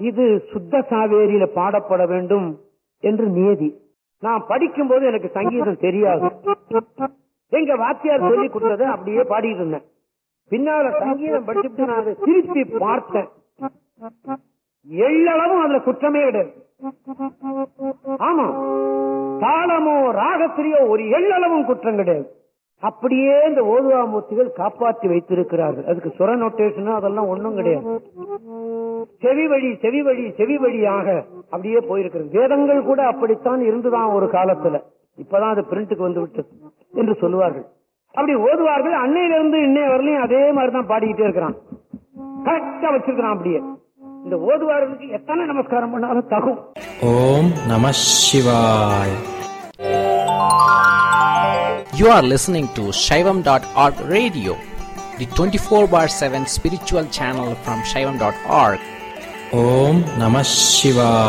இது சுத்த சாவேரியில பாடப்பட வேண்டும் என்று நியதி நான் படிக்கும்போது எனக்கு சங்கீதம் தெரியாது எங்க வாத்தியார் சொல்லி கொடுத்ததை அப்படியே பாடிட்டு இருந்தேன் பின்னால சங்கீதம் படிச்சுட்டு நான் அதை திருப்பி பார்த்தேன் எள்ளளவும் அதுல குற்றமே கிடையாது ஆமா தாளமோ ராகத்திலேயோ ஒரு எள்ளளவும் குற்றம் கிடையாது அப்படியே இந்த ஓதுவாமூர்த்திகள் காப்பாற்றி வைத்திருக்கிறார்கள் அதுக்கு சுர நோட்டேஷன் அதெல்லாம் ஒண்ணும் கிடையாது செவி வழி செவி வழி செவி வழியாக அப்படியே போயிருக்கிறது வேதங்கள் கூட அப்படித்தான் இருந்துதான் ஒரு காலத்துல இப்பதான் அது பிரிண்ட்டுக்கு வந்து விட்டது என்று சொல்லுவார்கள் அப்படி ஓதுவார்கள் அன்னையிலிருந்து இன்னைய வரலையும் அதே மாதிரிதான் பாடிக்கிட்டே இருக்கிறான் கரெக்டா வச்சிருக்கிறான் அப்படியே இந்த ஓதுவார்களுக்கு எத்தனை நமஸ்காரம் பண்ணாலும் தகும் ஓம் நம சிவாய் You are listening to Shaivam.org radio, the 24 bar 7 spiritual channel from Shaivam.org. Om Namah Shivaya.